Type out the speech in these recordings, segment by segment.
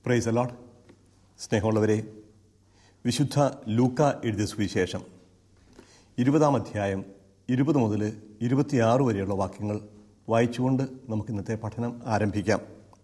price allot സ്നേഹമുള്ളവരെ വിശുദ്ധ ലൂക്ക എഴുതിയ സുവിശേഷം ഇരുപതാം അധ്യായം ഇരുപത് മുതൽ ഇരുപത്തിയാറ് വരെയുള്ള വാക്യങ്ങൾ വായിച്ചുകൊണ്ട് നമുക്ക് ഇന്നത്തെ പഠനം ആരംഭിക്കാം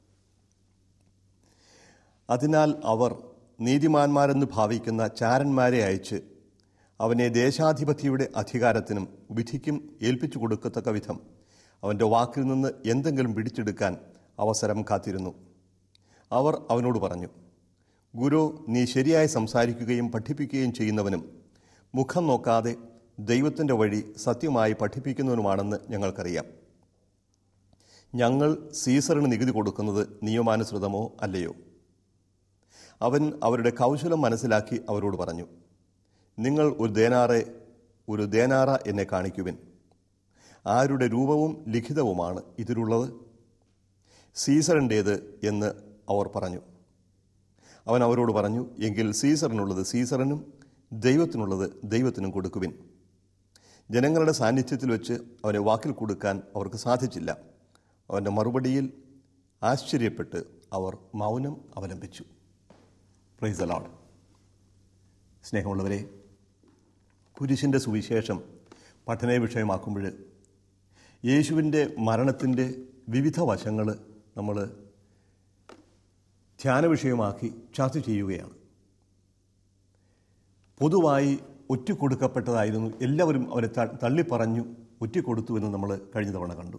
അതിനാൽ അവർ നീതിമാന്മാരെന്ന് ഭാവിക്കുന്ന ചാരന്മാരെ അയച്ച് അവനെ ദേശാധിപതിയുടെ അധികാരത്തിനും വിധിക്കും ഏൽപ്പിച്ചു കൊടുക്കത്തക്ക വിധം അവൻ്റെ വാക്കിൽ നിന്ന് എന്തെങ്കിലും പിടിച്ചെടുക്കാൻ അവസരം കാത്തിരുന്നു അവർ അവനോട് പറഞ്ഞു ഗുരു നീ ശരിയായി സംസാരിക്കുകയും പഠിപ്പിക്കുകയും ചെയ്യുന്നവനും മുഖം നോക്കാതെ ദൈവത്തിൻ്റെ വഴി സത്യമായി പഠിപ്പിക്കുന്നവനുമാണെന്ന് ഞങ്ങൾക്കറിയാം ഞങ്ങൾ സീസറിന് നികുതി കൊടുക്കുന്നത് നിയമാനുസൃതമോ അല്ലയോ അവൻ അവരുടെ കൗശലം മനസ്സിലാക്കി അവരോട് പറഞ്ഞു നിങ്ങൾ ഒരു ദേനാറെ ഒരു ദേനാറ എന്നെ കാണിക്കുവിൻ ആരുടെ രൂപവും ലിഖിതവുമാണ് ഇതിലുള്ളത് സീസറിൻ്റേത് എന്ന് അവർ പറഞ്ഞു അവൻ അവരോട് പറഞ്ഞു എങ്കിൽ സീസറിനുള്ളത് സീസറിനും ദൈവത്തിനുള്ളത് ദൈവത്തിനും കൊടുക്കുവിൻ ജനങ്ങളുടെ സാന്നിധ്യത്തിൽ വെച്ച് അവനെ വാക്കിൽ കൊടുക്കാൻ അവർക്ക് സാധിച്ചില്ല അവൻ്റെ മറുപടിയിൽ ആശ്ചര്യപ്പെട്ട് അവർ മൗനം അവലംബിച്ചു പ്രൈസ് അലോഡ് സ്നേഹമുള്ളവരെ കുരിശിൻ്റെ സുവിശേഷം പഠന വിഷയമാക്കുമ്പോൾ യേശുവിൻ്റെ മരണത്തിൻ്റെ വിവിധ വശങ്ങൾ നമ്മൾ ധ്യാന വിഷയമാക്കി ചർച്ച ചെയ്യുകയാണ് പൊതുവായി ഒറ്റിക്കൊടുക്കപ്പെട്ടതായിരുന്നു എല്ലാവരും അവരെ ത- തള്ളിപ്പറഞ്ഞു ഒറ്റിക്കൊടുത്തു എന്ന് നമ്മൾ കഴിഞ്ഞ തവണ കണ്ടു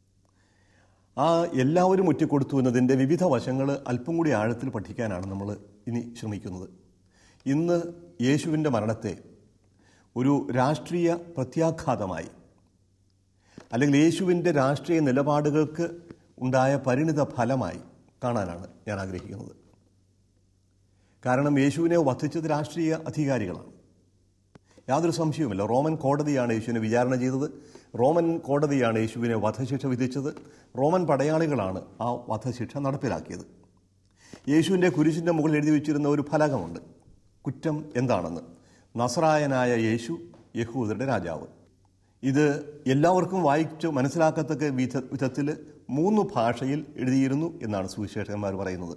ആ എല്ലാവരും ഒറ്റിക്കൊടുത്തു എന്നതിൻ്റെ വിവിധ വശങ്ങൾ അല്പം കൂടി ആഴത്തിൽ പഠിക്കാനാണ് നമ്മൾ ഇനി ശ്രമിക്കുന്നത് ഇന്ന് യേശുവിൻ്റെ മരണത്തെ ഒരു രാഷ്ട്രീയ പ്രത്യാഘാതമായി അല്ലെങ്കിൽ യേശുവിൻ്റെ രാഷ്ട്രീയ നിലപാടുകൾക്ക് ഉണ്ടായ പരിണിത ഫലമായി കാണാനാണ് ഞാൻ ആഗ്രഹിക്കുന്നത് കാരണം യേശുവിനെ വധിച്ചത് രാഷ്ട്രീയ അധികാരികളാണ് യാതൊരു സംശയവുമില്ല റോമൻ കോടതിയാണ് യേശുവിനെ വിചാരണ ചെയ്തത് റോമൻ കോടതിയാണ് യേശുവിനെ വധശിക്ഷ വിധിച്ചത് റോമൻ പടയാളികളാണ് ആ വധശിക്ഷ നടപ്പിലാക്കിയത് യേശുവിൻ്റെ കുരിശിൻ്റെ മുകളിൽ എഴുതി വെച്ചിരുന്ന ഒരു ഫലകമുണ്ട് കുറ്റം എന്താണെന്ന് നസറായനായ യേശു യഹൂദരുടെ രാജാവ് ഇത് എല്ലാവർക്കും വായിച്ച് മനസ്സിലാക്കത്തക്ക വിധ വിധത്തിൽ മൂന്ന് ഭാഷയിൽ എഴുതിയിരുന്നു എന്നാണ് സുവിശേഷകന്മാർ പറയുന്നത്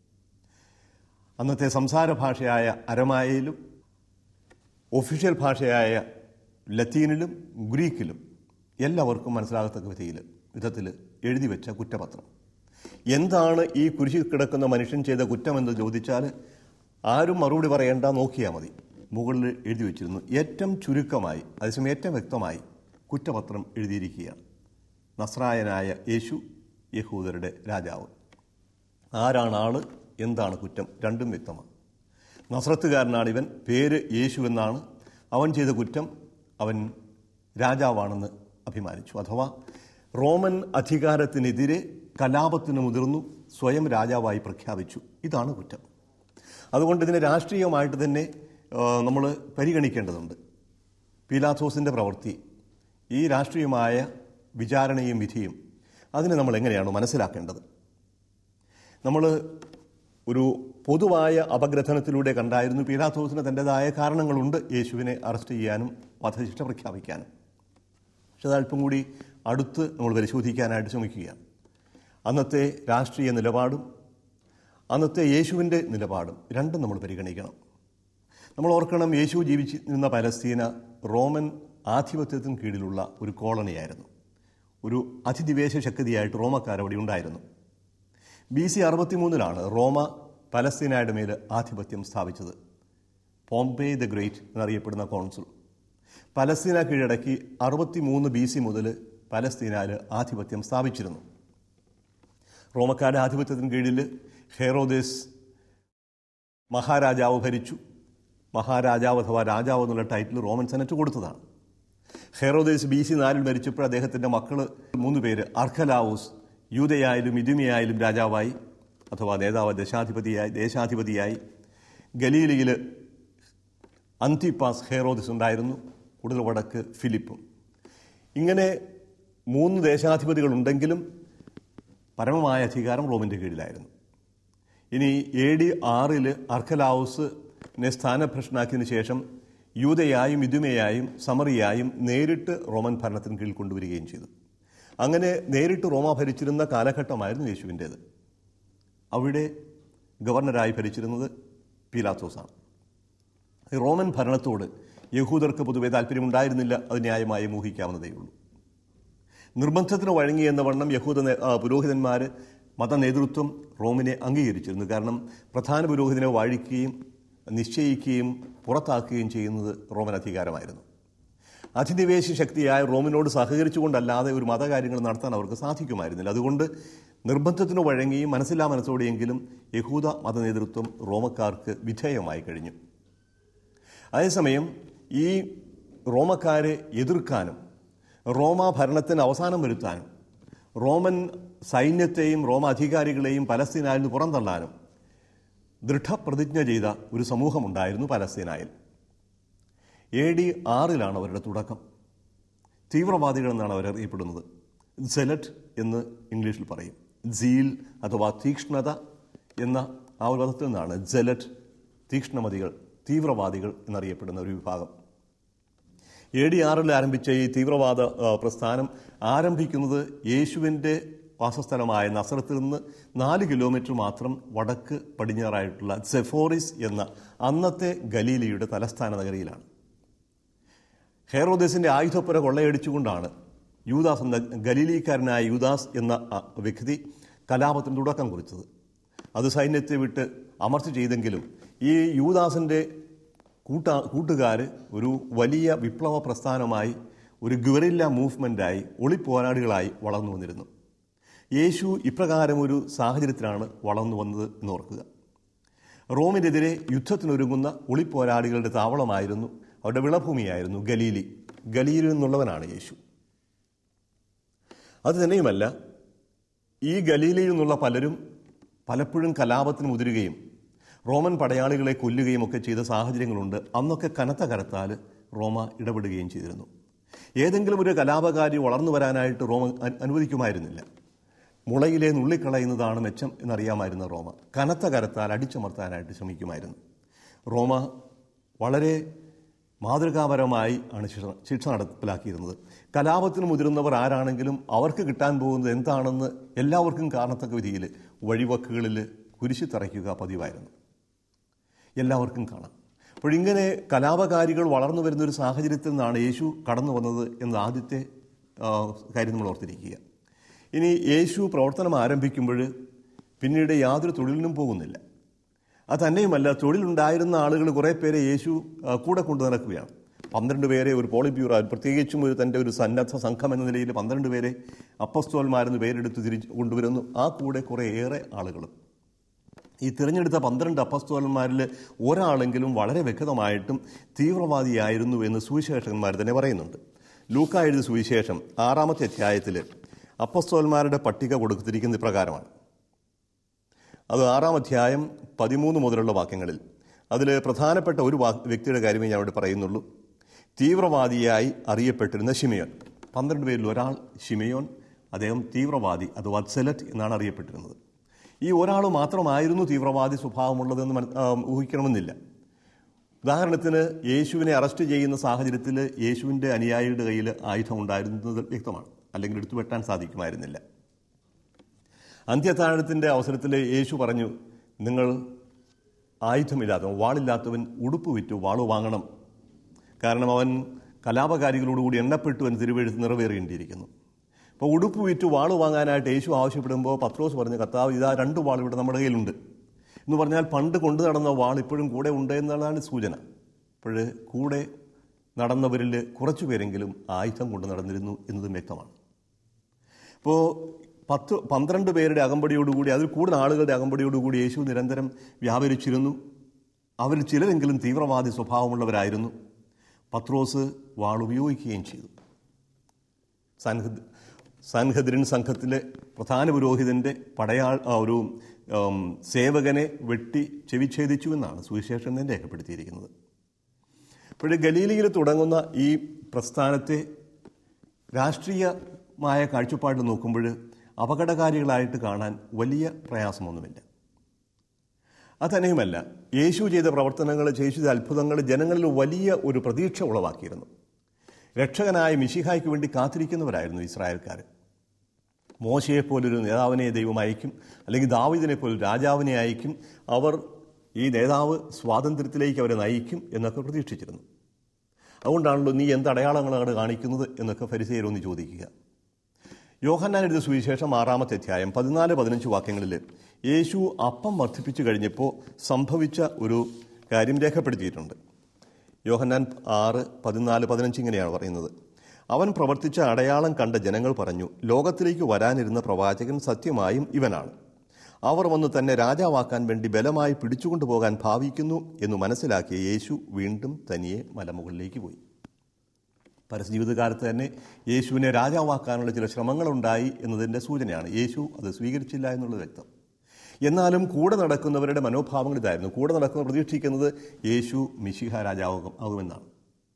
അന്നത്തെ സംസാര ഭാഷയായ അരമായയിലും ഒഫീഷ്യൽ ഭാഷയായ ലത്തീനിലും ഗ്രീക്കിലും എല്ലാവർക്കും മനസ്സിലാകത്തക്ക വിധയിൽ വിധത്തിൽ എഴുതി വെച്ച കുറ്റപത്രം എന്താണ് ഈ കുരിശിൽ കിടക്കുന്ന മനുഷ്യൻ ചെയ്ത കുറ്റമെന്ന് ചോദിച്ചാൽ ആരും മറുപടി പറയേണ്ട നോക്കിയാൽ മതി മുകളിൽ എഴുതി വെച്ചിരുന്നു ഏറ്റവും ചുരുക്കമായി അതേസമയം ഏറ്റവും വ്യക്തമായി കുറ്റപത്രം എഴുതിയിരിക്കുകയാണ് നസ്രായനായ യേശു യഹൂദരുടെ രാജാവ് ആരാണ് ആള് എന്താണ് കുറ്റം രണ്ടും വ്യക്തമാണ് നസ്രത്തുകാരനാണ് ഇവൻ പേര് യേശു എന്നാണ് അവൻ ചെയ്ത കുറ്റം അവൻ രാജാവാണെന്ന് അഭിമാനിച്ചു അഥവാ റോമൻ അധികാരത്തിനെതിരെ കലാപത്തിന് മുതിർന്നു സ്വയം രാജാവായി പ്രഖ്യാപിച്ചു ഇതാണ് കുറ്റം അതുകൊണ്ട് ഇതിനെ രാഷ്ട്രീയമായിട്ട് തന്നെ നമ്മൾ പരിഗണിക്കേണ്ടതുണ്ട് പീലാത്തോസിൻ്റെ പ്രവൃത്തി ഈ രാഷ്ട്രീയമായ വിചാരണയും വിധിയും അതിനെ നമ്മൾ എങ്ങനെയാണ് മനസ്സിലാക്കേണ്ടത് നമ്മൾ ഒരു പൊതുവായ അപഗ്രഥനത്തിലൂടെ കണ്ടായിരുന്നു പീലാത്തോസിന് തൻ്റെതായ കാരണങ്ങളുണ്ട് യേശുവിനെ അറസ്റ്റ് ചെയ്യാനും വധശിക്ഷ പ്രഖ്യാപിക്കാനും പക്ഷെ അത് അല്പം കൂടി അടുത്ത് നമ്മൾ പരിശോധിക്കാനായിട്ട് ശ്രമിക്കുകയാണ് അന്നത്തെ രാഷ്ട്രീയ നിലപാടും അന്നത്തെ യേശുവിൻ്റെ നിലപാടും രണ്ടും നമ്മൾ പരിഗണിക്കണം നമ്മൾ ഓർക്കണം യേശു ജീവിച്ചിരുന്ന പലസ്തീന റോമൻ ആധിപത്യത്തിന് കീഴിലുള്ള ഒരു കോളനിയായിരുന്നു ഒരു അതിദിവേശ ശക്തിയായിട്ട് റോമക്കാർ അവിടെ ഉണ്ടായിരുന്നു ബി സി അറുപത്തിമൂന്നിലാണ് റോമ പലസ്തീനയുടെ മേൽ ആധിപത്യം സ്ഥാപിച്ചത് പോംപേ ദ ഗ്രേറ്റ് എന്നറിയപ്പെടുന്ന കോൺസുൾ പലസ്തീന കീഴടക്കി അറുപത്തിമൂന്ന് ബി സി മുതൽ പലസ്തീനയിൽ ആധിപത്യം സ്ഥാപിച്ചിരുന്നു റോമക്കാരുടെ ആധിപത്യത്തിന് കീഴിൽ ഹെറോദേസ് മഹാരാജാവ് ഭരിച്ചു മഹാരാജാവ് അഥവാ രാജാവ് എന്നുള്ള ടൈറ്റിൽ റോമൻ സെനറ്റ് കൊടുത്തതാണ് ഹെറോദേസ് ബി സി നാലിൽ മരിച്ചപ്പോൾ അദ്ദേഹത്തിൻ്റെ മക്കൾ മൂന്ന് പേര് അർഖലാവൂസ് യൂതയായാലും ഇതുമയായാലും രാജാവായി അഥവാ നേതാവ് ദശാധിപതിയായി ദേശാധിപതിയായി ഗലീലയിൽ അന്തിപ്പാസ് ഹെറോദിസ് ഉണ്ടായിരുന്നു കൂടുതൽ വടക്ക് ഫിലിപ്പും ഇങ്ങനെ മൂന്ന് ദേശാധിപതികളുണ്ടെങ്കിലും പരമമായ അധികാരം റോമിൻ്റെ കീഴിലായിരുന്നു ഇനി എ ഡി ആറിൽ അർഖലാവുസിനെ സ്ഥാനഭ്രഷ്ടനാക്കിയതിനു ശേഷം യൂതയായും ഇതുമയായും സമറിയായും നേരിട്ട് റോമൻ ഭരണത്തിന് കീഴിൽ കൊണ്ടുവരികയും ചെയ്തു അങ്ങനെ നേരിട്ട് റോമ ഭരിച്ചിരുന്ന കാലഘട്ടമായിരുന്നു യേശുവിൻ്റേത് അവിടെ ഗവർണറായി ഭരിച്ചിരുന്നത് പീലാത്തോസാണ് ഈ റോമൻ ഭരണത്തോട് യഹൂദർക്ക് പൊതുവെ താല്പര്യമുണ്ടായിരുന്നില്ല അത് ന്യായമായി ഊഹിക്കാവുന്നതേ ഉള്ളൂ നിർബന്ധത്തിന് വഴങ്ങിയെന്ന വണ്ണം യഹൂദ നേ- ആ, പുരോഹിതന്മാർ മത നേതൃത്വം റോമിനെ അംഗീകരിച്ചിരുന്നു കാരണം പ്രധാന പുരോഹിതനെ വാഴിക്കുകയും നിശ്ചയിക്കുകയും പുറത്താക്കുകയും ചെയ്യുന്നത് റോമൻ അധികാരമായിരുന്നു അധിനിവേശ ശക്തിയായ റോമിനോട് സഹകരിച്ചുകൊണ്ടല്ലാതെ ഒരു മതകാര്യങ്ങൾ നടത്താൻ അവർക്ക് സാധിക്കുമായിരുന്നില്ല അതുകൊണ്ട് നിർബന്ധത്തിന് വഴങ്ങിയും മനസ്സില്ലാ മനസ്സോടെയെങ്കിലും യഹൂദ മത നേതൃത്വം റോമക്കാർക്ക് വിധേയമായി കഴിഞ്ഞു അതേസമയം ഈ റോമക്കാരെ എതിർക്കാനും റോമ ഭരണത്തിന് അവസാനം വരുത്താനും റോമൻ സൈന്യത്തെയും റോമ അധികാരികളെയും പലസ്തീനായിൽ നിന്ന് പുറന്തള്ളാനും ദൃഢപ്രതിജ്ഞ ചെയ്ത ഒരു സമൂഹമുണ്ടായിരുന്നു പലസ്തീനായിൽ എ ഡി ആറിലാണ് അവരുടെ തുടക്കം തീവ്രവാദികൾ എന്നാണ് അവർ അറിയപ്പെടുന്നത് സെലറ്റ് എന്ന് ഇംഗ്ലീഷിൽ പറയും സീൽ അഥവാ തീക്ഷ്ണത എന്ന ആ ഒരു പദത്തിൽ നിന്നാണ് ജലറ്റ് തീക്ഷ്ണമതികൾ തീവ്രവാദികൾ എന്നറിയപ്പെടുന്ന ഒരു വിഭാഗം എ ഡി ആറിൽ ആരംഭിച്ച ഈ തീവ്രവാദ ആ, പ്രസ്ഥാനം ആരംഭിക്കുന്നത് യേശുവിൻ്റെ വാസസ്ഥലമായ നസറത്തിൽ നിന്ന് നാല് കിലോമീറ്റർ മാത്രം വടക്ക് പടിഞ്ഞാറായിട്ടുള്ള സെഫോറിസ് എന്ന അന്നത്തെ ഗലീലിയുടെ തലസ്ഥാന നഗരിയിലാണ് ഹെറോദേസിന്റെ ആയുധപ്പുര കൊള്ളയടിച്ചുകൊണ്ടാണ് യൂദാസ് എന്ന ഗലീലിക്കാരനായ യൂദാസ് എന്ന ആ വ്യക്തി കലാപത്തിന് തുടക്കം കുറിച്ചത് അത് സൈന്യത്തെ വിട്ട് അമർച്ച ചെയ്തെങ്കിലും ഈ യൂദാസിന്റെ കൂട്ട കൂട്ടുകാർ ഒരു വലിയ വിപ്ലവ പ്രസ്ഥാനമായി ഒരു ഗുവറില്ല മൂവ്മെൻ്റായി ഒളിപ്പോരാളികളായി വളർന്നു വന്നിരുന്നു യേശു ഇപ്രകാരം ഒരു സാഹചര്യത്തിലാണ് വളർന്നു വന്നത് എന്ന് ഓർക്കുക റോമിനെതിരെ യുദ്ധത്തിനൊരുങ്ങുന്ന ഒളിപ്പോരാളികളുടെ താവളമായിരുന്നു അവരുടെ വിളഭൂമിയായിരുന്നു ഗലീലി ഗലീലിൽ നിന്നുള്ളവനാണ് യേശു അത് തന്നെയുമല്ല ഈ ഗലീലയിൽ നിന്നുള്ള പലരും പലപ്പോഴും കലാപത്തിന് മുതിരുകയും റോമൻ പടയാളികളെ കൊല്ലുകയും ഒക്കെ ചെയ്ത സാഹചര്യങ്ങളുണ്ട് അന്നൊക്കെ കനത്ത കരത്താൽ റോമ ഇടപെടുകയും ചെയ്തിരുന്നു ഏതെങ്കിലും ഒരു കലാപകാരി വളർന്നു വരാനായിട്ട് റോമ അ- അനുവദിക്കുമായിരുന്നില്ല മുളയിലെ നുള്ളിക്കളയുന്നതാണ് മെച്ചം എന്നറിയാമായിരുന്ന റോമ കനത്ത കരത്താൽ അടിച്ചമർത്താനായിട്ട് ശ്രമിക്കുമായിരുന്നു റോമ വളരെ മാതൃകാപരമായി ആണ് ശിക്ഷ ശിക്ഷ നടപ്പിലാക്കിയിരുന്നത് കലാപത്തിന് മുതിരുന്നവർ ആരാണെങ്കിലും അവർക്ക് കിട്ടാൻ പോകുന്നത് എന്താണെന്ന് എല്ലാവർക്കും കാണത്തക്ക വിധിയിൽ വഴിവക്കുകളിൽ കുരിശി തറയ്ക്കുക പതിവായിരുന്നു എല്ലാവർക്കും കാണാം അപ്പോൾ ഇങ്ങനെ കലാപകാരികൾ വളർന്നു വരുന്ന ഒരു സാഹചര്യത്തിൽ നിന്നാണ് യേശു കടന്നു വന്നത് എന്ന ആദ്യത്തെ ആ, കാര്യം നമ്മൾ ഓർത്തിരിക്കുക ഇനി യേശു പ്രവർത്തനം ആരംഭിക്കുമ്പോൾ പിന്നീട് യാതൊരു തൊഴിലിനും പോകുന്നില്ല അത് തന്നെയുമല്ല തൊഴിലുണ്ടായിരുന്ന ആളുകൾ കുറേ പേരെ യേശു ആ, കൂടെ കൊണ്ടു നടക്കുകയാണ് പന്ത്രണ്ട് പേരെ ഒരു പോളിറ്റ് ബ്യൂറോ പ്രത്യേകിച്ചും ഒരു തൻ്റെ ഒരു സന്നദ്ധ സംഘം എന്ന നിലയിൽ പന്ത്രണ്ട് പേരെ അപ്പസ്തോൽമാരെന്ന് പേരെടുത്ത് തിരിച്ച് കൊണ്ടുവരുന്നു ആ കൂടെ കുറേ ഏറെ ആളുകളും ഈ തിരഞ്ഞെടുത്ത പന്ത്രണ്ട് അപ്പസ്തോലന്മാരിൽ ഒരാളെങ്കിലും വളരെ വ്യക്തമായിട്ടും തീവ്രവാദിയായിരുന്നു എന്ന് സുവിശേഷകന്മാർ തന്നെ പറയുന്നുണ്ട് ലൂക്ക എഴുതിയ സുവിശേഷം ആറാമത്തെ അധ്യായത്തിൽ അപ്പസ്തോലന്മാരുടെ പട്ടിക കൊടുത്തിരിക്കുന്ന ഇപ്രകാരമാണ് അത് ആറാം അധ്യായം പതിമൂന്ന് മുതലുള്ള വാക്യങ്ങളിൽ അതിൽ പ്രധാനപ്പെട്ട ഒരു വാ വ്യക്തിയുടെ കാര്യമേ ഞാൻ അവിടെ പറയുന്നുള്ളൂ തീവ്രവാദിയായി അറിയപ്പെട്ടിരുന്ന ഷിമയോൻ പന്ത്രണ്ട് പേരിൽ ഒരാൾ ഷിമയോൻ അദ്ദേഹം തീവ്രവാദി അഥവാ സെലറ്റ് എന്നാണ് അറിയപ്പെട്ടിരുന്നത് ഈ ഒരാൾ മാത്രമായിരുന്നു തീവ്രവാദി സ്വഭാവമുള്ളതെന്ന് മന- ആ, ഊഹിക്കണമെന്നില്ല ഉദാഹരണത്തിന് യേശുവിനെ അറസ്റ്റ് ചെയ്യുന്ന സാഹചര്യത്തിൽ യേശുവിൻ്റെ അനുയായിയുടെ കയ്യിൽ ആയുധം ഉണ്ടായിരുന്നത് വ്യക്തമാണ് അല്ലെങ്കിൽ എടുത്തു വെട്ടാൻ സാധിക്കുമായിരുന്നില്ല അന്ത്യത്താഴത്തിൻ്റെ അവസരത്തിൽ യേശു പറഞ്ഞു നിങ്ങൾ ആയുധമില്ലാത്തവൻ വാളില്ലാത്തവൻ ഉടുപ്പ് വിറ്റു വാള് വാങ്ങണം കാരണം അവൻ കലാപകാരികളോടുകൂടി എണ്ണപ്പെട്ടു എന്ന് തിരുവെഴുത്ത് നിറവേറേണ്ടിയിരിക്കുന്നു അപ്പോൾ ഉടുപ്പ് വിറ്റ് വാള് വാങ്ങാനായിട്ട് യേശു ആവശ്യപ്പെടുമ്പോൾ പത്രോസ് പറഞ്ഞു കർത്താവ് ഇതാ രണ്ട് വാൾ ഇവിടെ നമ്മുടെ കയ്യിലുണ്ട് എന്ന് പറഞ്ഞാൽ പണ്ട് കൊണ്ടു നടന്ന വാൾ ഇപ്പോഴും കൂടെ ഉണ്ട് എന്നുള്ളതാണ് സൂചന അപ്പോൾ കൂടെ നടന്നവരിൽ കുറച്ചു പേരെങ്കിലും ആയുധം കൊണ്ട് നടന്നിരുന്നു എന്നതും വ്യക്തമാണ് ഇപ്പോൾ പത്ത് പന്ത്രണ്ട് പേരുടെ അകമ്പടിയോടുകൂടി അതിൽ കൂടുതൽ ആളുകളുടെ അകമ്പടിയോടുകൂടി യേശു നിരന്തരം വ്യാപരിച്ചിരുന്നു അവരിൽ ചിലരെങ്കിലും തീവ്രവാദി സ്വഭാവമുള്ളവരായിരുന്നു പത്രോസ് വാൾ ഉപയോഗിക്കുകയും ചെയ്തു സൻഹദ് സൻഹദ്രിൻ സംഘത്തിലെ പ്രധാന പുരോഹിതന്റെ പടയാൾ ആ, ഒരു ഉം, സേവകനെ വെട്ടി ചെവിച്ഛേദിച്ചു എന്നാണ് സുവിശേഷം തന്നെ രേഖപ്പെടുത്തിയിരിക്കുന്നത് അപ്പോൾ ഗലീലയിൽ തുടങ്ങുന്ന ഈ പ്രസ്ഥാനത്തെ രാഷ്ട്രീയമായ കാഴ്ചപ്പാടിൽ നോക്കുമ്പോൾ അപകടകാരികളായിട്ട് കാണാൻ വലിയ പ്രയാസമൊന്നുമില്ല അത് തന്നെയുമല്ല യേശു ചെയ്ത പ്രവർത്തനങ്ങൾ യേശു ചെയ്ത അത്ഭുതങ്ങൾ ജനങ്ങളിൽ വലിയ ഒരു പ്രതീക്ഷ ഉളവാക്കിയിരുന്നു രക്ഷകനായ മിശിഹായ്ക്ക് വേണ്ടി കാത്തിരിക്കുന്നവരായിരുന്നു ഇസ്രായേൽക്കാർ മോശയെപ്പോലൊരു നേതാവിനെ ദൈവം അയക്കും അല്ലെങ്കിൽ ദാവിദിനെ പോലൊരു രാജാവിനെ അയക്കും അവർ ഈ നേതാവ് സ്വാതന്ത്ര്യത്തിലേക്ക് അവരെ നയിക്കും എന്നൊക്കെ പ്രതീക്ഷിച്ചിരുന്നു അതുകൊണ്ടാണല്ലോ നീ എന്ത് അടയാളങ്ങളാണ് കാണിക്കുന്നത് എന്നൊക്കെ ഫരിസേരൊന്ന് ചോദിക്കുക യോഹന്നാൻ എഴുതിയ സുവിശേഷം ആറാമത്തെ അധ്യായം പതിനാല് പതിനഞ്ച് വാക്യങ്ങളിൽ യേശു അപ്പം വർദ്ധിപ്പിച്ചു കഴിഞ്ഞപ്പോൾ സംഭവിച്ച ഒരു കാര്യം രേഖപ്പെടുത്തിയിട്ടുണ്ട് യോഹന്നാൻ ആറ് പതിനാല് പതിനഞ്ച് ഇങ്ങനെയാണ് പറയുന്നത് അവൻ പ്രവർത്തിച്ച അടയാളം കണ്ട ജനങ്ങൾ പറഞ്ഞു ലോകത്തിലേക്ക് വരാനിരുന്ന പ്രവാചകൻ സത്യമായും ഇവനാണ് അവർ വന്ന് തന്നെ രാജാവാക്കാൻ വേണ്ടി ബലമായി പിടിച്ചുകൊണ്ടുപോകാൻ ഭാവിക്കുന്നു എന്ന് മനസ്സിലാക്കിയ യേശു വീണ്ടും തനിയെ മലമുകളിലേക്ക് പോയി പരസ്യജീവിതകാലത്ത് തന്നെ യേശുവിനെ രാജാവാക്കാനുള്ള ചില ശ്രമങ്ങളുണ്ടായി എന്നതിൻ്റെ സൂചനയാണ് യേശു അത് സ്വീകരിച്ചില്ല എന്നുള്ളത് വ്യക്തം എന്നാലും കൂടെ നടക്കുന്നവരുടെ മനോഭാവങ്ങൾ ഇതായിരുന്നു കൂടെ നടക്കുന്നവർ പ്രതീക്ഷിക്കുന്നത് യേശു മിശിഹ രാജാവും ആകുമെന്നാണ്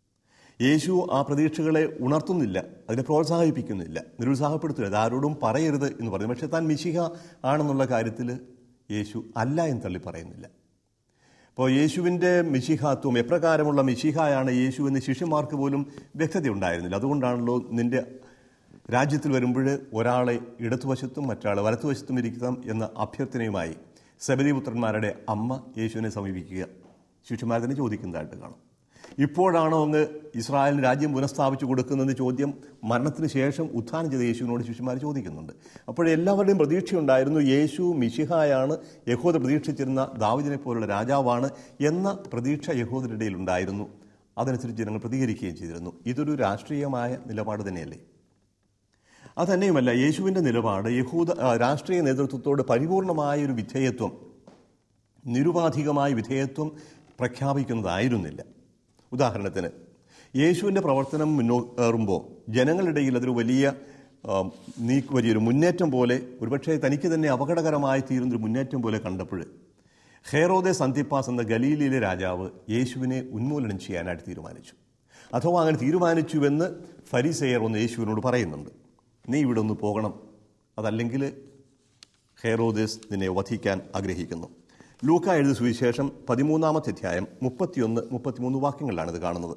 യേശു ആ പ്രതീക്ഷകളെ ഉണർത്തുന്നില്ല അതിനെ പ്രോത്സാഹിപ്പിക്കുന്നില്ല നിരുത്സാഹപ്പെടുത്തുന്നില്ല അത് ആരോടും പറയരുത് എന്ന് പറയുന്നു പക്ഷേ താൻ മിശിഹ ആണെന്നുള്ള കാര്യത്തിൽ യേശു അല്ല എന്ന് തള്ളി പറയുന്നില്ല അപ്പോൾ യേശുവിൻ്റെ മിശിഹാത്വം എപ്രകാരമുള്ള മിശിഹായാണ് യേശു എന്ന് ശിഷ്യന്മാർക്ക് പോലും വ്യക്തത ഉണ്ടായിരുന്നില്ല അതുകൊണ്ടാണല്ലോ നിന്റെ രാജ്യത്തിൽ വരുമ്പോൾ ഒരാളെ ഇടതുവശത്തും മറ്റൊരാളെ വലത്തുവശത്തും ഇരിക്കണം എന്ന അഭ്യർത്ഥനയുമായി സബദിപുത്രന്മാരുടെ അമ്മ യേശുവിനെ സമീപിക്കുക ശിഷ്യന്മാർ തന്നെ ചോദിക്കുന്നതായിട്ട് കാണും ഇപ്പോഴാണോ അങ്ങ് ഇസ്രായേലിന് രാജ്യം പുനഃസ്ഥാപിച്ചു കൊടുക്കുന്നതെന്ന് ചോദ്യം മരണത്തിന് ശേഷം ഉത്ഥാനം ചെയ്ത യേശുവിനോട് ശിഷ്യന്മാർ ചോദിക്കുന്നുണ്ട് അപ്പോഴെല്ലാവരുടെയും പ്രതീക്ഷയുണ്ടായിരുന്നു യേശു മിശിഹായാണ് യഹോദ പ്രതീക്ഷിച്ചിരുന്ന ദാവിദിനെ പോലുള്ള രാജാവാണ് എന്ന പ്രതീക്ഷ യഹോദരുടെ ഇടയിൽ ഉണ്ടായിരുന്നു അതനുസരിച്ച് ജനങ്ങൾ പ്രതികരിക്കുകയും ചെയ്തിരുന്നു ഇതൊരു രാഷ്ട്രീയമായ നിലപാട് തന്നെയല്ലേ അതന്നെയുമല്ല യേശുവിൻ്റെ നിലപാട് യഹൂദ ആ, രാഷ്ട്രീയ നേതൃത്വത്തോട് പരിപൂർണമായ ഒരു വിധേയത്വം നിരുപാധികമായ വിധേയത്വം പ്രഖ്യാപിക്കുന്നതായിരുന്നില്ല ഉദാഹരണത്തിന് യേശുവിൻ്റെ പ്രവർത്തനം മുന്നേറുമ്പോൾ ജനങ്ങളിടയിൽ അതൊരു വലിയ ആ, നീക്ക് വലിയൊരു മുന്നേറ്റം പോലെ ഒരുപക്ഷെ തനിക്ക് തന്നെ അപകടകരമായി തീരുന്നൊരു മുന്നേറ്റം പോലെ കണ്ടപ്പോൾ ഹേറോദെ സന്തിപ്പാസ് എന്ന ഗലീലിയിലെ രാജാവ് യേശുവിനെ ഉന്മൂലനം ചെയ്യാനായിട്ട് തീരുമാനിച്ചു അഥവാ അങ്ങനെ തീരുമാനിച്ചുവെന്ന് ഫരിസെയർ ഒന്ന് യേശുവിനോട് പറയുന്നുണ്ട് നീ ഇവിടെ ഒന്ന് പോകണം അതല്ലെങ്കിൽ ഹെറോദേസ് നിന്നെ വധിക്കാൻ ആഗ്രഹിക്കുന്നു ലൂക്ക എഴുതിയ സുവിശേഷം പതിമൂന്നാമത്തെ അധ്യായം മുപ്പത്തിയൊന്ന് മുപ്പത്തിമൂന്ന് വാക്യങ്ങളിലാണ് ഇത് കാണുന്നത്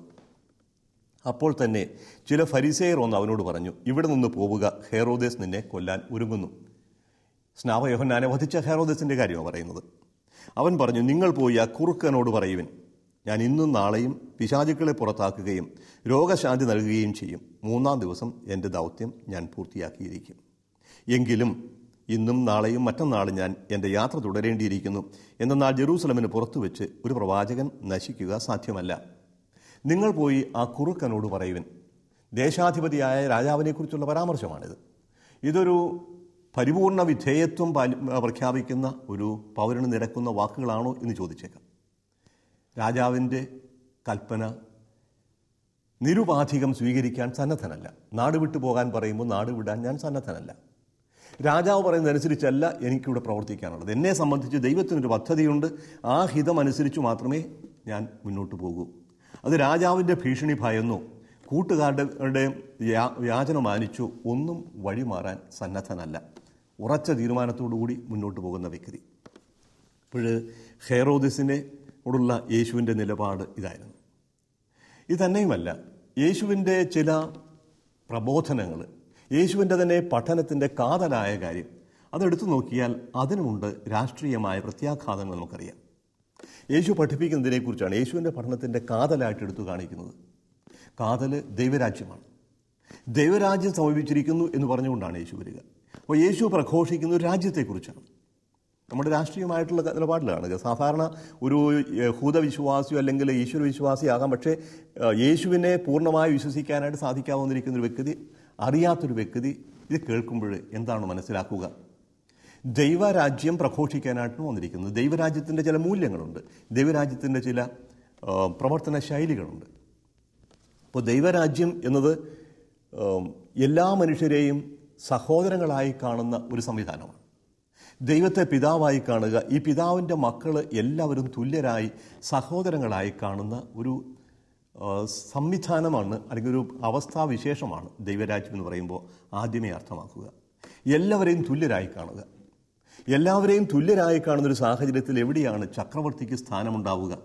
അപ്പോൾ തന്നെ ചില ഫരിസേയർ ഒന്ന് അവനോട് പറഞ്ഞു ഇവിടെ നിന്ന് പോവുക ഹെറോദേസ് നിന്നെ കൊല്ലാൻ ഒരുങ്ങുന്നു സ്നാവയോഹന്നാനെ വധിച്ച ഹെറോദേസിന്റെ കാര്യമാണ് പറയുന്നത് അവൻ പറഞ്ഞു നിങ്ങൾ പോയി ആ കുറുക്കനോട് പറയുവിൻ ഞാൻ ഇന്നും നാളെയും പിശാചുക്കളെ പുറത്താക്കുകയും രോഗശാന്തി നൽകുകയും ചെയ്യും മൂന്നാം ദിവസം എൻ്റെ ദൗത്യം ഞാൻ പൂർത്തിയാക്കിയിരിക്കും എങ്കിലും ഇന്നും നാളെയും മറ്റന്നാളും ഞാൻ എൻ്റെ യാത്ര തുടരേണ്ടിയിരിക്കുന്നു എന്നാൽ ജെറൂസലമിന് പുറത്തു വെച്ച് ഒരു പ്രവാചകൻ നശിക്കുക സാധ്യമല്ല നിങ്ങൾ പോയി ആ കുറുക്കനോട് പറയുവിൻ ദേശാധിപതിയായ രാജാവിനെക്കുറിച്ചുള്ള പരാമർശമാണിത് ഇതൊരു പരിപൂർണ വിധേയത്വം പാലി- പ്രഖ്യാപിക്കുന്ന ഒരു പൗരന് നിരക്കുന്ന വാക്കുകളാണോ എന്ന് ചോദിച്ചേക്കാം രാജാവിൻ്റെ കൽപ്പന നിരുപാധികം സ്വീകരിക്കാൻ സന്നദ്ധനല്ല നാട് വിട്ടു പോകാൻ പറയുമ്പോൾ നാട് വിടാൻ ഞാൻ സന്നദ്ധനല്ല രാജാവ് പറയുന്നതനുസരിച്ചല്ല എനിക്കിവിടെ പ്രവർത്തിക്കാനുള്ളത് എന്നെ സംബന്ധിച്ച് ദൈവത്തിനൊരു പദ്ധതിയുണ്ട് ആ ഹിതം അനുസരിച്ച് മാത്രമേ ഞാൻ മുന്നോട്ട് പോകൂ അത് രാജാവിൻ്റെ ഭീഷണി ഭയന്നോ കൂട്ടുകാരുടെ യാ- യാചന മാനിച്ചോ ഒന്നും വഴിമാറാൻ സന്നദ്ധനല്ല ഉറച്ച തീരുമാനത്തോടുകൂടി മുന്നോട്ട് പോകുന്ന വ്യക്തി അപ്പോൾ ഹെറോദിസിനെ ഓടുള്ള യേശുവിൻ്റെ നിലപാട് ഇതായിരുന്നു ഇത് തന്നെയുമല്ല യേശുവിൻ്റെ ചില പ്രബോധനങ്ങൾ യേശുവിൻ്റെ തന്നെ പഠനത്തിൻ്റെ കാതലായ കാര്യം അതെടുത്തു നോക്കിയാൽ അതിനുമുണ്ട് രാഷ്ട്രീയമായ പ്രത്യാഘാതങ്ങൾ നമുക്കറിയാം യേശു പഠിപ്പിക്കുന്നതിനെക്കുറിച്ചാണ് യേശുവിൻ്റെ പഠനത്തിൻ്റെ കാതലായിട്ട് എടുത്തു കാണിക്കുന്നത് കാതൽ ദൈവരാജ്യമാണ് ദൈവരാജ്യം സമീപിച്ചിരിക്കുന്നു എന്ന് പറഞ്ഞുകൊണ്ടാണ് യേശു വരിക അപ്പോൾ യേശു പ്രഘോഷിക്കുന്ന ഒരു രാജ്യത്തെക്കുറിച്ചാണ് നമ്മുടെ രാഷ്ട്രീയമായിട്ടുള്ള നിലപാടിലാണ് സാധാരണ ഒരു യഹൂദ വിശ്വാസിയോ അല്ലെങ്കിൽ ഈശ്വര വിശ്വാസിയാകാം പക്ഷേ ഏഹ്, യേശുവിനെ പൂർണ്ണമായി വിശ്വസിക്കാനായിട്ട് സാധിക്കാവുന്നിരിക്കുന്ന ഒരു വ്യക്തി അറിയാത്തൊരു വ്യക്തി ഇത് കേൾക്കുമ്പോൾ എന്താണ് മനസ്സിലാക്കുക ദൈവരാജ്യം പ്രഘോഷിക്കാനായിട്ടാണ് വന്നിരിക്കുന്നത് ദൈവരാജ്യത്തിൻ്റെ ചില മൂല്യങ്ങളുണ്ട് ദൈവരാജ്യത്തിൻ്റെ ചില ഏഹ്, പ്രവർത്തന ശൈലികളുണ്ട് അപ്പോൾ ദൈവരാജ്യം എന്നത് ഏം, എല്ലാ മനുഷ്യരെയും സഹോദരങ്ങളായി കാണുന്ന ഒരു സംവിധാനമാണ് ദൈവത്തെ പിതാവായി കാണുക ഈ പിതാവിൻ്റെ മക്കൾ എല്ലാവരും തുല്യരായി സഹോദരങ്ങളായി കാണുന്ന ഒരു ആ, സംവിധാനമാണ് അല്ലെങ്കിൽ ഒരു അവസ്ഥാവിശേഷമാണ് ദൈവരാജ്യം എന്ന് പറയുമ്പോൾ ആദ്യമേ അർത്ഥമാക്കുക എല്ലാവരെയും തുല്യരായി കാണുക എല്ലാവരെയും തുല്യരായി കാണുന്ന ഒരു സാഹചര്യത്തിൽ എവിടെയാണ് ചക്രവർത്തിക്ക് സ്ഥാനമുണ്ടാവുക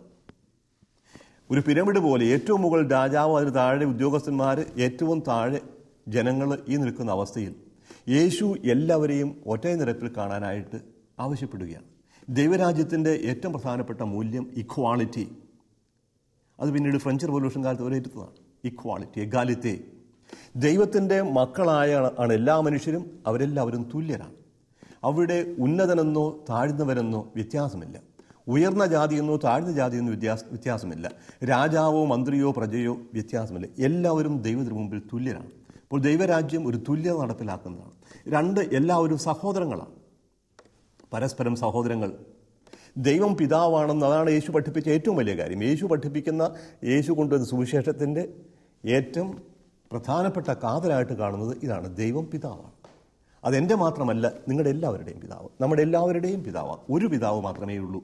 ഒരു പിരമിഡ് പോലെ ഏറ്റവും മുകളിൽ രാജാവ് അതിന് താഴെ ഉദ്യോഗസ്ഥന്മാർ ഏറ്റവും താഴെ ജനങ്ങൾ ഈ നിൽക്കുന്ന അവസ്ഥയിൽ യേശു എല്ലാവരെയും ഒറ്റ നിരപ്പിൽ കാണാനായിട്ട് ആവശ്യപ്പെടുകയാണ് ദൈവരാജ്യത്തിൻ്റെ ഏറ്റവും പ്രധാനപ്പെട്ട മൂല്യം ഇക്വാളിറ്റി അത് പിന്നീട് ഫ്രഞ്ച് റവല്യൂഷൻ കാലത്ത് വിലയിരുത്തുന്നതാണ് ഇക്വാളിറ്റി എഗാലിത്തെ ദൈവത്തിൻ്റെ മക്കളായ ആണ് എല്ലാ മനുഷ്യരും അവരെല്ലാവരും തുല്യരാണ് അവിടെ ഉന്നതനെന്നോ താഴ്ന്നവരെന്നോ വ്യത്യാസമില്ല ഉയർന്ന ജാതിയെന്നോ താഴ്ന്ന ജാതിയെന്നോ വ്യത്യാസ വ്യത്യാസമില്ല രാജാവോ മന്ത്രിയോ പ്രജയോ വ്യത്യാസമില്ല എല്ലാവരും ദൈവത്തിന് മുമ്പിൽ തുല്യരാണ് അപ്പോൾ ദൈവരാജ്യം ഒരു തുല്യത നടപ്പിലാക്കുന്നതാണ് രണ്ട് എല്ലാവരും സഹോദരങ്ങളാണ് പരസ്പരം സഹോദരങ്ങൾ ദൈവം പിതാവാണെന്ന് അതാണ് യേശു പഠിപ്പിച്ച ഏറ്റവും വലിയ കാര്യം യേശു പഠിപ്പിക്കുന്ന യേശു കൊണ്ടുവന്ന സുവിശേഷത്തിൻ്റെ ഏറ്റവും പ്രധാനപ്പെട്ട കാതലായിട്ട് കാണുന്നത് ഇതാണ് ദൈവം പിതാവാണ് അതെൻ്റെ മാത്രമല്ല നിങ്ങളുടെ എല്ലാവരുടെയും പിതാവ് നമ്മുടെ എല്ലാവരുടെയും പിതാവാണ് ഒരു പിതാവ് മാത്രമേ ഉള്ളൂ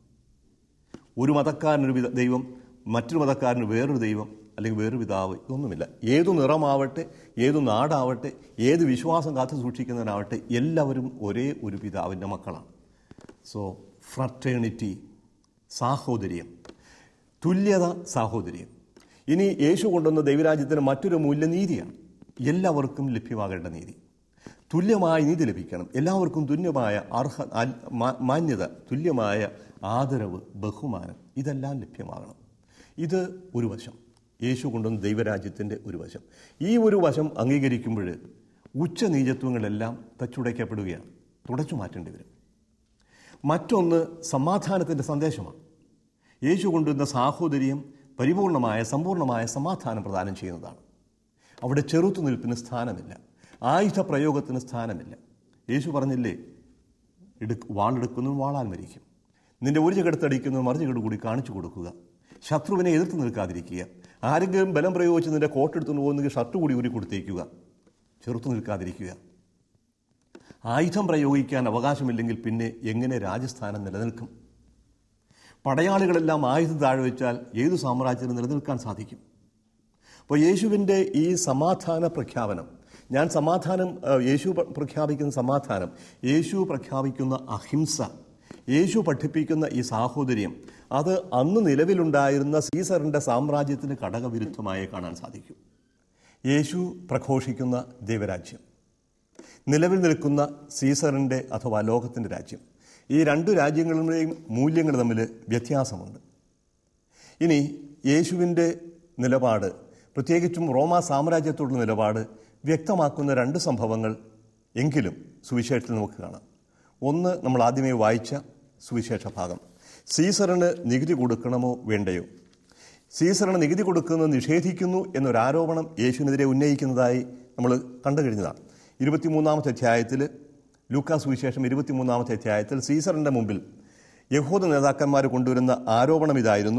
ഒരു മതക്കാരനൊരു പിത- ദൈവം മറ്റൊരു മതക്കാരന് വേറൊരു ദൈവം അല്ലെങ്കിൽ വേറൊരു പിതാവ് ഇതൊന്നുമില്ല ഏതു നിറമാവട്ടെ ഏതു നാടാവട്ടെ ഏത് വിശ്വാസം കാത്തു സൂക്ഷിക്കുന്നവനാവട്ടെ എല്ലാവരും ഒരേ ഒരു പിതാവിൻ്റെ മക്കളാണ് സോ ഫ്രട്ടേണിറ്റി സാഹോദര്യം തുല്യത സാഹോദര്യം ഇനി യേശു കൊണ്ടുവന്ന ദൈവരാജ്യത്തിന് മറ്റൊരു മൂല്യ നീതിയാണ് എല്ലാവർക്കും ലഭ്യമാകേണ്ട നീതി തുല്യമായ നീതി ലഭിക്കണം എല്ലാവർക്കും തുല്യമായ അർഹ അൽ- മാ- മാന്യത തുല്യമായ ആദരവ് ബഹുമാനം ഇതെല്ലാം ലഭ്യമാകണം ഇത് ഒരു വശം യേശു കൊണ്ടുവന്ന ദൈവരാജ്യത്തിൻ്റെ ഒരു വശം ഈ ഒരു വശം അംഗീകരിക്കുമ്പോൾ ഉച്ചനീചത്വങ്ങളെല്ലാം തച്ചുടയ്ക്കപ്പെടുകയാണ് തുടച്ചു മാറ്റേണ്ടി വരും മറ്റൊന്ന് സമാധാനത്തിൻ്റെ സന്ദേശമാണ് യേശു കൊണ്ടുവന്ന സാഹോദര്യം പരിപൂർണമായ സമ്പൂർണമായ സമാധാനം പ്രദാനം ചെയ്യുന്നതാണ് അവിടെ ചെറുത്തുനിൽപ്പിന് സ്ഥാനമില്ല ആയുധ പ്രയോഗത്തിന് സ്ഥാനമില്ല യേശു പറഞ്ഞില്ലേ എടുക്ക് വാളെടുക്കുന്നു വാളാൽ മരിക്കും നിന്റെ ഒരു ചകടത്തടിക്കുന്നു മറുചകട് കൂടി കാണിച്ചു കൊടുക്കുക ശത്രുവിനെ എതിർത്ത് നിൽക്കാതിരിക്കുക ആരെങ്കിലും ബലം പ്രയോഗിച്ച് നിന്റെ കോട്ടെടുത്തുകൊണ്ട് പോകുന്നെങ്കിൽ ഷർട്ട് കൂടി ഊരി കൊടുത്തേക്കുക ചെറുത്തു നിൽക്കാതിരിക്കുക ആയുധം പ്രയോഗിക്കാൻ അവകാശമില്ലെങ്കിൽ പിന്നെ എങ്ങനെ രാജസ്ഥാനം നിലനിൽക്കും പടയാളികളെല്ലാം ആയുധം താഴെ വെച്ചാൽ ഏതു സാമ്രാജ്യത്തിന് നിലനിൽക്കാൻ സാധിക്കും അപ്പോൾ യേശുവിൻ്റെ ഈ സമാധാന പ്രഖ്യാപനം ഞാൻ സമാധാനം ആ, യേശു പ്ര- പ്രഖ്യാപിക്കുന്ന സമാധാനം യേശു പ്രഖ്യാപിക്കുന്ന അഹിംസ യേശു പഠിപ്പിക്കുന്ന ഈ സാഹോദര്യം അത് അന്ന് നിലവിലുണ്ടായിരുന്ന സീസറിൻ്റെ സാമ്രാജ്യത്തിന് ഘടകവിരുദ്ധമായി കാണാൻ സാധിക്കും യേശു പ്രഘോഷിക്കുന്ന ദൈവരാജ്യം നിലവിൽ നിൽക്കുന്ന സീസറിൻ്റെ അഥവാ ലോകത്തിൻ്റെ രാജ്യം ഈ രണ്ടു രാജ്യങ്ങളുടെയും മൂല്യങ്ങൾ തമ്മിൽ വ്യത്യാസമുണ്ട് ഇനി യേശുവിൻ്റെ നിലപാട് പ്രത്യേകിച്ചും റോമാ സാമ്രാജ്യത്തോടുള്ള നിലപാട് വ്യക്തമാക്കുന്ന രണ്ട് സംഭവങ്ങൾ എങ്കിലും സുവിശേഷത്തിൽ നമുക്ക് കാണാം ഒന്ന് നമ്മൾ ആദ്യമേ വായിച്ച സുവിശേഷ ഭാഗം സീസറിന് നികുതി കൊടുക്കണമോ വേണ്ടയോ സീസറിന് നികുതി കൊടുക്കുന്നത് നിഷേധിക്കുന്നു എന്നൊരാരോപണം യേശുവിനെതിരെ ഉന്നയിക്കുന്നതായി നമ്മൾ കണ്ടു കഴിഞ്ഞതാണ് ഇരുപത്തിമൂന്നാമത്തെ അധ്യായത്തിൽ ലൂക്കാ സുവിശേഷം ഇരുപത്തിമൂന്നാമത്തെ അധ്യായത്തിൽ സീസറിൻ്റെ മുമ്പിൽ യഹൂദ നേതാക്കന്മാർ കൊണ്ടുവരുന്ന ആരോപണം ഇതായിരുന്നു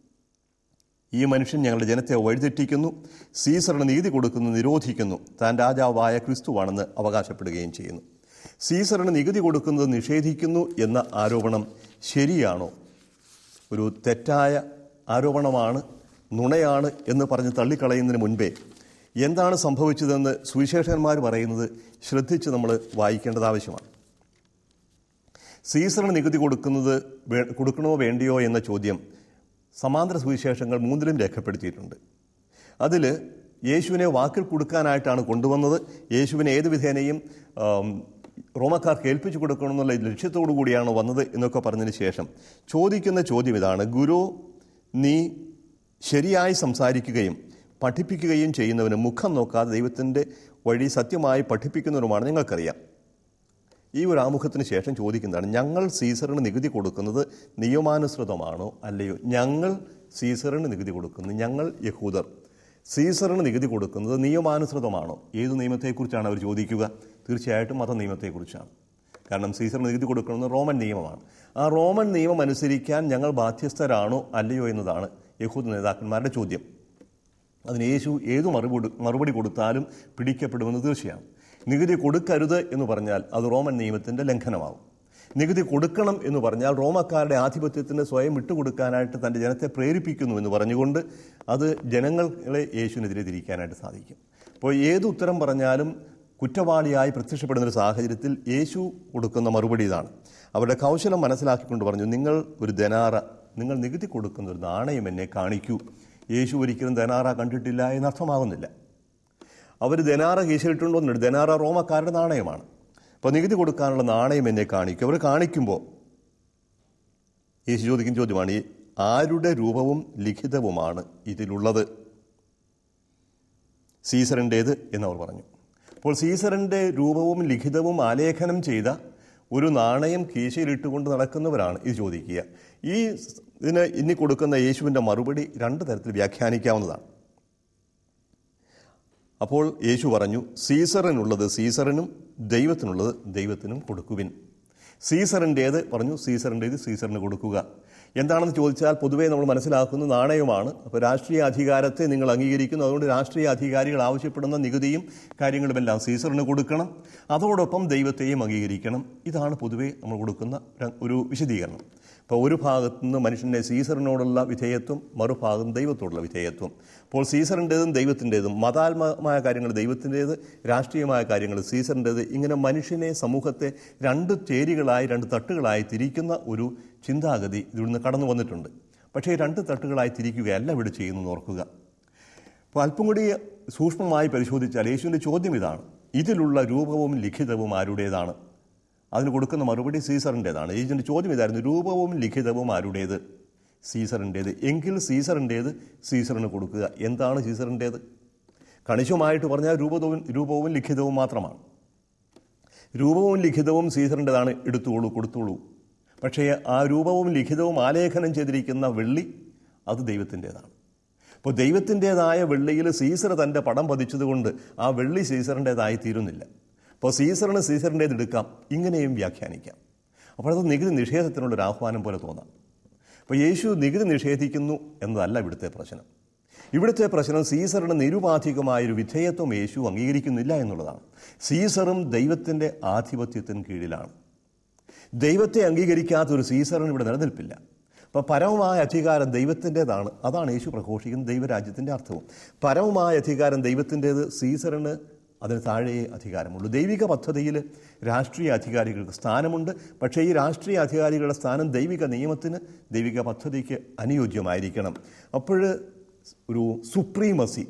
ഈ മനുഷ്യൻ ഞങ്ങളുടെ ജനത്തെ വഴിതെറ്റിക്കുന്നു സീസറിന് നീതി കൊടുക്കുന്നു നിരോധിക്കുന്നു താൻ രാജാവായ ക്രിസ്തുവാണെന്ന് അവകാശപ്പെടുകയും ചെയ്യുന്നു സീസറിന് നികുതി കൊടുക്കുന്നത് നിഷേധിക്കുന്നു എന്ന ആരോപണം ശരിയാണോ ഒരു തെറ്റായ ആരോപണമാണ് നുണയാണ് എന്ന് പറഞ്ഞ് തള്ളിക്കളയുന്നതിന് മുൻപേ എന്താണ് സംഭവിച്ചതെന്ന് സുവിശേഷകന്മാർ പറയുന്നത് ശ്രദ്ധിച്ച് നമ്മൾ വായിക്കേണ്ടത് ആവശ്യമാണ് സീസറിന് നികുതി കൊടുക്കുന്നത് വേ- കൊടുക്കണോ വേണ്ടിയോ എന്ന ചോദ്യം സമാന്തര സുവിശേഷങ്ങൾ മൂന്നിലും രേഖപ്പെടുത്തിയിട്ടുണ്ട് അതിൽ യേശുവിനെ വാക്കിൽ കൊടുക്കാനായിട്ടാണ് കൊണ്ടുവന്നത് യേശുവിനെ ഏത് വിധേനയും ആം, റോമക്കാർക്ക് ഏൽപ്പിച്ചു കൊടുക്കണമെന്നുള്ള ലക്ഷ്യത്തോടു കൂടിയാണ് വന്നത് എന്നൊക്കെ പറഞ്ഞതിന് ശേഷം ചോദിക്കുന്ന ചോദ്യം ഇതാണ് ഗുരു നീ ശരിയായി സംസാരിക്കുകയും പഠിപ്പിക്കുകയും ചെയ്യുന്നവന് മുഖം നോക്കാതെ ദൈവത്തിൻ്റെ വഴി സത്യമായി പഠിപ്പിക്കുന്നവരുമാണ് നിങ്ങൾക്കറിയാം ഈ ഒരു ആമുഖത്തിന് ശേഷം ചോദിക്കുന്നതാണ് ഞങ്ങൾ സീസറിന് നികുതി കൊടുക്കുന്നത് നിയമാനുസൃതമാണോ അല്ലയോ ഞങ്ങൾ സീസറിന് നികുതി കൊടുക്കുന്നത് ഞങ്ങൾ യഹൂദർ സീസറിന് നികുതി കൊടുക്കുന്നത് നിയമാനുസൃതമാണോ ഏത് നിയമത്തെക്കുറിച്ചാണ് അവർ ചോദിക്കുക തീർച്ചയായിട്ടും മത നിയമത്തെക്കുറിച്ചാണ് കാരണം സീസറിന് നികുതി കൊടുക്കുന്നത് റോമൻ നിയമമാണ് ആ റോമൻ നിയമം അനുസരിക്കാൻ ഞങ്ങൾ ബാധ്യസ്ഥരാണോ അല്ലയോ എന്നതാണ് യഹൂദ നേതാക്കന്മാരുടെ ചോദ്യം അതിന് യേശു ഏതു മറുപടി മറുപടി കൊടുത്താലും പിടിക്കപ്പെടുമെന്ന് തീർച്ചയാണ് നികുതി കൊടുക്കരുത് എന്ന് പറഞ്ഞാൽ അത് റോമൻ നിയമത്തിൻ്റെ ലംഘനമാവും നികുതി കൊടുക്കണം എന്ന് പറഞ്ഞാൽ റോമക്കാരുടെ ആധിപത്യത്തിന് സ്വയം വിട്ടുകൊടുക്കാനായിട്ട് തൻ്റെ ജനത്തെ പ്രേരിപ്പിക്കുന്നു എന്ന് പറഞ്ഞുകൊണ്ട് അത് ജനങ്ങളെ യേശുവിനെതിരെ തിരിക്കാനായിട്ട് സാധിക്കും അപ്പോൾ ഏത് ഉത്തരം പറഞ്ഞാലും കുറ്റവാളിയായി പ്രത്യക്ഷപ്പെടുന്ന ഒരു സാഹചര്യത്തിൽ യേശു കൊടുക്കുന്ന മറുപടി ഇതാണ് അവരുടെ കൗശലം മനസ്സിലാക്കിക്കൊണ്ട് പറഞ്ഞു നിങ്ങൾ ഒരു ധനാറ നിങ്ങൾ നികുതി കൊടുക്കുന്ന ഒരു നാണയം എന്നെ കാണിക്കൂ യേശു ഒരിക്കലും ധനാറ കണ്ടിട്ടില്ല എന്നർത്ഥമാകുന്നില്ല അവർ ധനാറ കീശയിലിട്ടുണ്ടോന്നുണ്ട് ധനാറ റോമക്കാരുടെ നാണയമാണ് അപ്പോൾ നികുതി കൊടുക്കാനുള്ള നാണയം എന്നെ കാണിക്കും അവർ കാണിക്കുമ്പോൾ യേശു ചോദിക്കുന്ന ചോദ്യമാണ് ഈ ആരുടെ രൂപവും ലിഖിതവുമാണ് ഇതിലുള്ളത് സീസറിൻ്റേത് എന്നവർ പറഞ്ഞു അപ്പോൾ സീസറിൻ്റെ രൂപവും ലിഖിതവും ആലേഖനം ചെയ്ത ഒരു നാണയം കീശയിലിട്ടുകൊണ്ട് നടക്കുന്നവരാണ് ഇത് ചോദിക്കുക ഈ ഇതിന് ഇനി കൊടുക്കുന്ന യേശുവിൻ്റെ മറുപടി രണ്ട് തരത്തിൽ വ്യാഖ്യാനിക്കാവുന്നതാണ് അപ്പോൾ യേശു പറഞ്ഞു സീസറിനുള്ളത് സീസറിനും ദൈവത്തിനുള്ളത് ദൈവത്തിനും കൊടുക്കുവിൻ സീസറിൻ്റേത് പറഞ്ഞു സീസറിൻ്റേത് സീസറിന് കൊടുക്കുക എന്താണെന്ന് ചോദിച്ചാൽ പൊതുവേ നമ്മൾ മനസ്സിലാക്കുന്ന നാണയമാണ് അപ്പോൾ രാഷ്ട്രീയ അധികാരത്തെ നിങ്ങൾ അംഗീകരിക്കുന്നു അതുകൊണ്ട് രാഷ്ട്രീയ അധികാരികൾ ആവശ്യപ്പെടുന്ന നികുതിയും കാര്യങ്ങളുമെല്ലാം സീസറിന് കൊടുക്കണം അതോടൊപ്പം ദൈവത്തെയും അംഗീകരിക്കണം ഇതാണ് പൊതുവേ നമ്മൾ കൊടുക്കുന്ന ര- ഒരു വിശദീകരണം ഇപ്പോൾ ഒരു ഭാഗത്തു നിന്ന് മനുഷ്യൻ്റെ സീസറിനോടുള്ള വിധേയത്വം മറുഭാഗം ദൈവത്തോടുള്ള വിധേയത്വം അപ്പോൾ സീസറിൻ്റേതും ദൈവത്തിൻ്റേതും മതാത്മകമായ കാര്യങ്ങൾ ദൈവത്തിൻ്റേത് രാഷ്ട്രീയമായ കാര്യങ്ങൾ സീസറിൻ്റേത് ഇങ്ങനെ മനുഷ്യനെ സമൂഹത്തെ രണ്ട് ചേരികളായി രണ്ട് തട്ടുകളായി തിരിക്കുന്ന ഒരു ചിന്താഗതി ഇവിടുന്ന് കടന്നു വന്നിട്ടുണ്ട് പക്ഷേ ഈ രണ്ട് തട്ടുകളായി തിരിക്കുകയല്ല ഇവിടെ ചെയ്യുന്നത് ഓർക്കുക അപ്പോൾ അല്പം കൂടി സൂക്ഷ്മമായി പരിശോധിച്ചാൽ യേശുവിൻ്റെ ചോദ്യം ഇതാണ് ഇതിലുള്ള രൂപവും ലിഖിതവും ആരുടേതാണ് അതിന് കൊടുക്കുന്ന മറുപടി സീസറിൻ്റേതാണ് യേശുവിൻ്റെ ചോദ്യം ഇതായിരുന്നു രൂപവും ലിഖിതവും ആരുടേത് സീസറിൻ്റേത് എങ്കിൽ സീസറിൻ്റേത് സീസറിന് കൊടുക്കുക എന്താണ് സീസറിൻ്റേത് കണിശമായിട്ട് പറഞ്ഞാൽ രൂപവും രൂപവും ലിഖിതവും മാത്രമാണ് രൂപവും ലിഖിതവും സീസറിൻ്റെതാണ് എടുത്തോളൂ കൊടുത്തോളൂ പക്ഷേ ആ രൂപവും ലിഖിതവും ആലേഖനം ചെയ്തിരിക്കുന്ന വെള്ളി അത് ദൈവത്തിൻ്റെതാണ് അപ്പോൾ ദൈവത്തിൻ്റെതായ വെള്ളിയിൽ സീസർ തൻ്റെ പടം പതിച്ചതുകൊണ്ട് ആ വെള്ളി സീസറിൻ്റെതായി തീരുന്നില്ല അപ്പോൾ സീസറിന് സീസറിൻ്റേത് എടുക്കാം ഇങ്ങനെയും വ്യാഖ്യാനിക്കാം അപ്പോൾ അത് നികുതി നിഷേധത്തിനുള്ളൊരു ആഹ്വാനം പോലെ തോന്നാം അപ്പോൾ യേശു നികുതി നിഷേധിക്കുന്നു എന്നതല്ല ഇവിടുത്തെ പ്രശ്നം ഇവിടുത്തെ പ്രശ്നം സീസറിന് നിരുപാധികമായൊരു വിധേയത്വം യേശു അംഗീകരിക്കുന്നില്ല എന്നുള്ളതാണ് സീസറും ദൈവത്തിൻ്റെ ആധിപത്യത്തിന് കീഴിലാണ് ദൈവത്തെ അംഗീകരിക്കാത്ത ഒരു സീസറിന് ഇവിടെ നിലനിൽപ്പില്ല അപ്പോൾ പരമമായ അധികാരം ദൈവത്തിൻ്റെതാണ് അതാണ് യേശു പ്രഘോഷിക്കുന്ന ദൈവരാജ്യത്തിൻ്റെ അർത്ഥവും പരമമായ അധികാരം ദൈവത്തിൻ്റേത് സീസറിന് അതിന് താഴെയേ അധികാരമുള്ളൂ ദൈവിക പദ്ധതിയിൽ രാഷ്ട്രീയ അധികാരികൾക്ക് സ്ഥാനമുണ്ട് പക്ഷേ ഈ രാഷ്ട്രീയ അധികാരികളുടെ സ്ഥാനം ദൈവിക നിയമത്തിന് ദൈവിക പദ്ധതിക്ക് അനുയോജ്യമായിരിക്കണം അപ്പോൾ ഒരു സുപ്രീമസി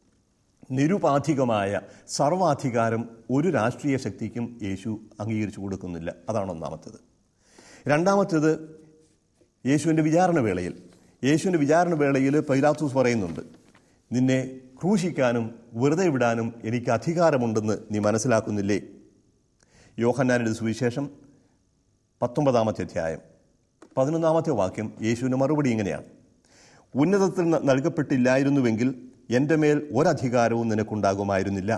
നിരുപാധികമായ സർവാധികാരം ഒരു രാഷ്ട്രീയ ശക്തിക്കും യേശു അംഗീകരിച്ചു കൊടുക്കുന്നില്ല അതാണ് ഒന്നാമത്തേത് രണ്ടാമത്തേത് യേശുവിൻ്റെ വിചാരണ വേളയിൽ യേശുവിൻ്റെ വിചാരണ വേളയിൽ പൈലാത്തൂസ് പറയുന്നുണ്ട് നിന്നെ ക്രൂശിക്കാനും വെറുതെ വിടാനും എനിക്ക് അധികാരമുണ്ടെന്ന് നീ മനസ്സിലാക്കുന്നില്ലേ യോഹന്നാരുടെ സുവിശേഷം പത്തൊമ്പതാമത്തെ അധ്യായം പതിനൊന്നാമത്തെ വാക്യം യേശുവിൻ്റെ മറുപടി ഇങ്ങനെയാണ് ഉന്നതത്തിൽ ന- നൽകപ്പെട്ടില്ലായിരുന്നുവെങ്കിൽ എൻ്റെ മേൽ ഒരധികാരവും നിനക്കുണ്ടാകുമായിരുന്നില്ല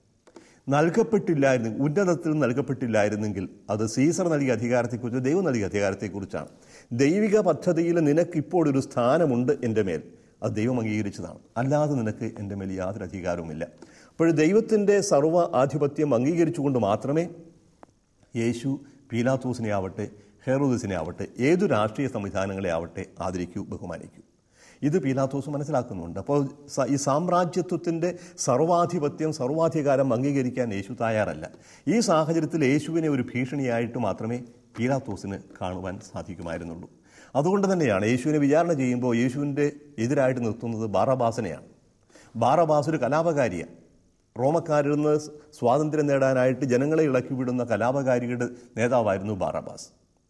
നൽകപ്പെട്ടില്ലായിരുന്നു ഉന്നതത്തിൽ നൽകപ്പെട്ടില്ലായിരുന്നെങ്കിൽ അത് സീസർ നൽകിയ അധികാരത്തെക്കുറിച്ച് ദൈവം നൽകിയ അധികാരത്തെക്കുറിച്ചാണ് ദൈവിക പദ്ധതിയിൽ നിനക്ക് ഇപ്പോൾ ഒരു സ്ഥാനമുണ്ട് എൻ്റെ മേൽ അത് ദൈവം അംഗീകരിച്ചതാണ് അല്ലാതെ നിനക്ക് എൻ്റെ മേൽ യാതൊരു അധികാരവുമില്ല അപ്പോൾ ദൈവത്തിൻ്റെ സർവ്വ ആധിപത്യം അംഗീകരിച്ചുകൊണ്ട് മാത്രമേ യേശു പീലാത്തോസിനെ ആവട്ടെ ഹെറോദസിനെ ആവട്ടെ ഏതു രാഷ്ട്രീയ സംവിധാനങ്ങളെ ആവട്ടെ ആദരിക്കൂ ബഹുമാനിക്കൂ ഇത് പീലാത്തോസ് മനസ്സിലാക്കുന്നുണ്ട് അപ്പോൾ സ- ഈ സാമ്രാജ്യത്വത്തിൻ്റെ സർവാധിപത്യം സർവാധികാരം അംഗീകരിക്കാൻ യേശു തയ്യാറല്ല ഈ സാഹചര്യത്തിൽ യേശുവിനെ ഒരു ഭീഷണിയായിട്ട് മാത്രമേ പീലാത്തോസിന് കാണുവാൻ സാധിക്കുമായിരുന്നുള്ളൂ അതുകൊണ്ട് തന്നെയാണ് യേശുവിനെ വിചാരണ ചെയ്യുമ്പോൾ യേശുവിൻ്റെ എതിരായിട്ട് നിർത്തുന്നത് ബാറബാസിനെയാണ് ബാറബാസ് ഒരു കലാപകാരിയാണ് റോമക്കാരിൽ നിന്ന് സ്വാതന്ത്ര്യം നേടാനായിട്ട് ജനങ്ങളെ ഇളക്കി വിടുന്ന കലാപകാരികളുടെ നേതാവായിരുന്നു ബാറബാസ്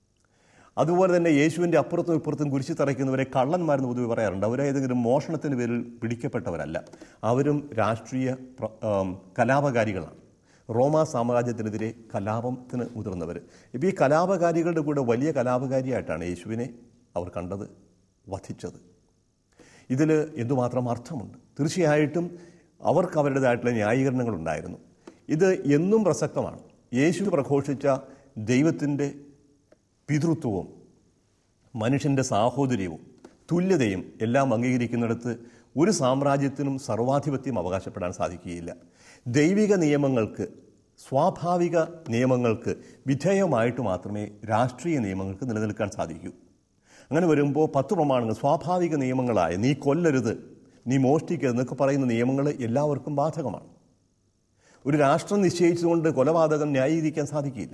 അതുപോലെ തന്നെ യേശുവിൻ്റെ അപ്പുറത്തും ഇപ്പുറത്തും കുരിശി തറയ്ക്കുന്നവരെ കള്ളന്മാരെന്ന് പൊതുവെ പറയാറുണ്ട് അവരേതെങ്കിലും മോഷണത്തിന് പേരിൽ പിടിക്കപ്പെട്ടവരല്ല അവരും രാഷ്ട്രീയ പ്ര- ആം, കലാപകാരികളാണ് റോമാ സാമ്രാജ്യത്തിനെതിരെ കലാപത്തിന് മുതിർന്നവർ ഇപ്പോൾ ഈ കലാപകാരികളുടെ കൂടെ വലിയ കലാപകാരിയായിട്ടാണ് യേശുവിനെ അവർ കണ്ടത് വധിച്ചത് ഇതിൽ എന്തുമാത്രം അർത്ഥമുണ്ട് തീർച്ചയായിട്ടും അവർക്ക് അവരുടേതായിട്ടുള്ള ന്യായീകരണങ്ങളുണ്ടായിരുന്നു ഇത് എന്നും പ്രസക്തമാണ് യേശു പ്രഘോഷിച്ച ദൈവത്തിൻ്റെ പിതൃത്വവും മനുഷ്യൻ്റെ സാഹോദര്യവും തുല്യതയും എല്ലാം അംഗീകരിക്കുന്നിടത്ത് ഒരു സാമ്രാജ്യത്തിനും സർവാധിപത്യം അവകാശപ്പെടാൻ സാധിക്കുകയില്ല ദൈവിക നിയമങ്ങൾക്ക് സ്വാഭാവിക നിയമങ്ങൾക്ക് വിധേയമായിട്ട് മാത്രമേ രാഷ്ട്രീയ നിയമങ്ങൾക്ക് നിലനിൽക്കാൻ സാധിക്കൂ അങ്ങനെ വരുമ്പോൾ പത്ത് പ്രമാണങ്ങൾ സ്വാഭാവിക നിയമങ്ങളായ നീ കൊല്ലരുത് നീ മോഷ്ടിക്കരുത് എന്നൊക്കെ പറയുന്ന നിയമങ്ങൾ എല്ലാവർക്കും ബാധകമാണ് ഒരു രാഷ്ട്രം നിശ്ചയിച്ചുകൊണ്ട് കൊലപാതകം ന്യായീകരിക്കാൻ സാധിക്കില്ല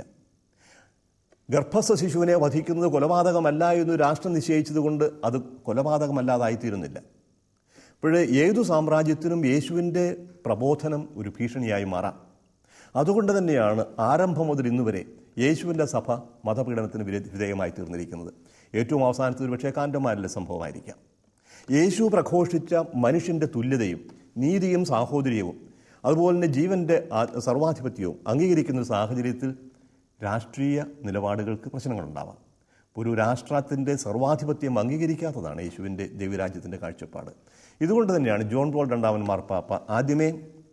ഗർഭസ്ഥ ശിശുവിനെ വധിക്കുന്നത് കൊലപാതകമല്ല എന്ന് രാഷ്ട്രം നിശ്ചയിച്ചതുകൊണ്ട് അത് കൊലപാതകമല്ലാതായിത്തീരുന്നില്ല ഇപ്പോഴേ ഏതു സാമ്രാജ്യത്തിനും യേശുവിൻ്റെ പ്രബോധനം ഒരു ഭീഷണിയായി മാറാം അതുകൊണ്ട് തന്നെയാണ് ആരംഭം മുതൽ ഇന്ന് വരെ യേശുവിൻ്റെ സഭ മതപീഡനത്തിന് വിധേ- വിധേയമായി തീർന്നിരിക്കുന്നത് ഏറ്റവും അവസാനത്തിൽ ഒരുപക്ഷേ കാന്തമാരിലെ സംഭവമായിരിക്കാം യേശു പ്രഘോഷിച്ച മനുഷ്യൻ്റെ തുല്യതയും നീതിയും സാഹോദര്യവും അതുപോലെ തന്നെ ജീവൻ്റെ ആ- സർവാധിപത്യവും അംഗീകരിക്കുന്ന ഒരു സാഹചര്യത്തിൽ രാഷ്ട്രീയ നിലപാടുകൾക്ക് പ്രശ്നങ്ങളുണ്ടാവാം ഒരു രാഷ്ട്രത്തിൻ്റെ സർവാധിപത്യം അംഗീകരിക്കാത്തതാണ് യേശുവിൻ്റെ ദൈവരാജ്യത്തിൻ്റെ കാഴ്ചപ്പാട് ഇതുകൊണ്ട് തന്നെയാണ് ജോൺ പോൾ രണ്ടാമൻ മാർപ്പാപ്പ ആദ്യമേ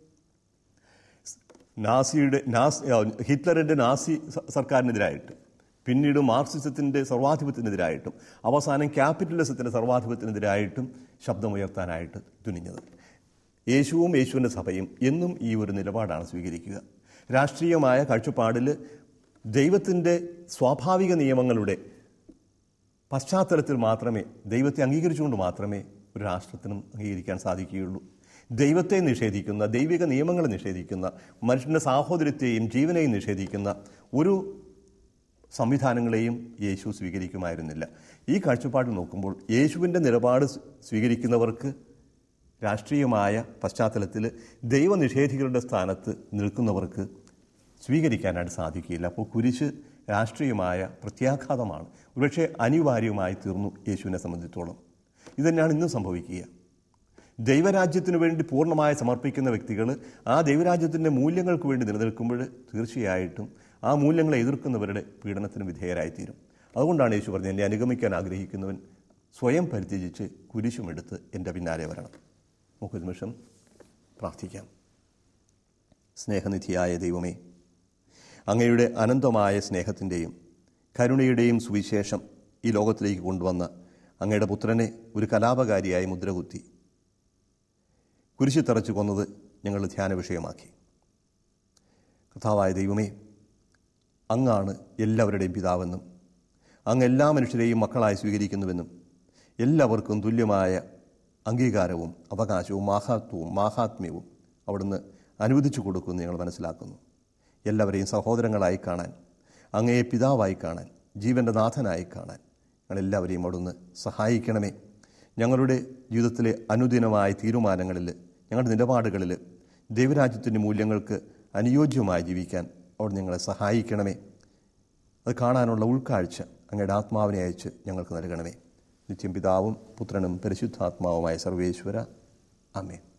നാസിയുടെ നാസ് ആ, ഹിറ്റ്ലറിൻ്റെ നാസി സ- സർക്കാരിനെതിരായിട്ട് പിന്നീട് മാർക്സിസത്തിൻ്റെ സർവാധിപത്യത്തിനെതിരായിട്ടും അവസാനം ക്യാപിറ്റലിസത്തിൻ്റെ സർവാധിപത്യത്തിനെതിരായിട്ടും ശബ്ദമുയർത്താനായിട്ട് തുനിഞ്ഞത് യേശുവും യേശുവിൻ്റെ സഭയും എന്നും ഈ ഒരു നിലപാടാണ് സ്വീകരിക്കുക രാഷ്ട്രീയമായ കാഴ്ചപ്പാടിൽ ദൈവത്തിൻ്റെ സ്വാഭാവിക നിയമങ്ങളുടെ പശ്ചാത്തലത്തിൽ മാത്രമേ ദൈവത്തെ അംഗീകരിച്ചുകൊണ്ട് മാത്രമേ ഒരു രാഷ്ട്രത്തിനും അംഗീകരിക്കാൻ സാധിക്കുകയുള്ളൂ ദൈവത്തെ നിഷേധിക്കുന്ന ദൈവിക നിയമങ്ങളെ നിഷേധിക്കുന്ന മനുഷ്യൻ്റെ സാഹോദര്യത്തെയും ജീവനെയും നിഷേധിക്കുന്ന ഒരു സംവിധാനങ്ങളെയും യേശു സ്വീകരിക്കുമായിരുന്നില്ല ഈ കാഴ്ചപ്പാടിൽ നോക്കുമ്പോൾ യേശുവിൻ്റെ നിലപാട് സ് സ്വീകരിക്കുന്നവർക്ക് രാഷ്ട്രീയമായ പശ്ചാത്തലത്തിൽ ദൈവനിഷേധികളുടെ സ്ഥാനത്ത് നിൽക്കുന്നവർക്ക് സ്വീകരിക്കാനായിട്ട് സാധിക്കില്ല അപ്പോൾ കുരിശ് രാഷ്ട്രീയമായ പ്രത്യാഘാതമാണ് ഒരുപക്ഷെ അനിവാര്യമായി തീർന്നു യേശുവിനെ സംബന്ധിച്ചിടത്തോളം ഇതുതന്നെയാണ് ഇന്നും സംഭവിക്കുക ദൈവരാജ്യത്തിന് വേണ്ടി പൂർണ്ണമായി സമർപ്പിക്കുന്ന വ്യക്തികൾ ആ ദൈവരാജ്യത്തിൻ്റെ മൂല്യങ്ങൾക്ക് വേണ്ടി നിലനിൽക്കുമ്പോൾ തീർച്ചയായിട്ടും ആ മൂല്യങ്ങളെ എതിർക്കുന്നവരുടെ പീഡനത്തിന് വിധേയരായിത്തീരും അതുകൊണ്ടാണ് യേശു പറഞ്ഞത് എന്നെ അനുഗമിക്കാൻ ആഗ്രഹിക്കുന്നവൻ സ്വയം പരിത്യജിച്ച് കുരിശുമെടുത്ത് എൻ്റെ പിന്നാലെ വരണം നമുക്ക് ഒരു നിമിഷം പ്രാർത്ഥിക്കാം സ്നേഹനിധിയായ ദൈവമേ അങ്ങയുടെ അനന്തമായ സ്നേഹത്തിൻ്റെയും കരുണയുടെയും സുവിശേഷം ഈ ലോകത്തിലേക്ക് കൊണ്ടുവന്ന അങ്ങയുടെ പുത്രനെ ഒരു കലാപകാരിയായി മുദ്രകുത്തി കുരിശി തറച്ചു കൊന്നത് ഞങ്ങൾ ധ്യാന വിഷയമാക്കി കഥാവായ ദൈവമേ അങ്ങാണ് എല്ലാവരുടെയും പിതാവെന്നും അങ്ങ് എല്ലാ മനുഷ്യരെയും മക്കളായി സ്വീകരിക്കുന്നുവെന്നും എല്ലാവർക്കും തുല്യമായ അംഗീകാരവും അവകാശവും മാഹാത്വവും മാഹാത്മ്യവും അവിടുന്ന് അനുവദിച്ചു കൊടുക്കുമെന്ന് ഞങ്ങൾ മനസ്സിലാക്കുന്നു എല്ലാവരെയും സഹോദരങ്ങളായി കാണാൻ അങ്ങയെ പിതാവായി കാണാൻ ജീവൻ്റെ നാഥനായി കാണാൻ ഞങ്ങളെല്ലാവരെയും അവിടുന്ന് സഹായിക്കണമേ ഞങ്ങളുടെ ജീവിതത്തിലെ അനുദിനമായ തീരുമാനങ്ങളിൽ ഞങ്ങളുടെ നിലപാടുകളിൽ ദൈവരാജ്യത്തിൻ്റെ മൂല്യങ്ങൾക്ക് അനുയോജ്യമായി ജീവിക്കാൻ അവിടെ ഞങ്ങളെ സഹായിക്കണമേ അത് കാണാനുള്ള ഉൾക്കാഴ്ച അങ്ങയുടെ ആത്മാവിനെ അയച്ച് ഞങ്ങൾക്ക് നൽകണമേ നിത്യം പിതാവും പുത്രനും പരിശുദ്ധാത്മാവുമായ സർവേശ്വര അമേ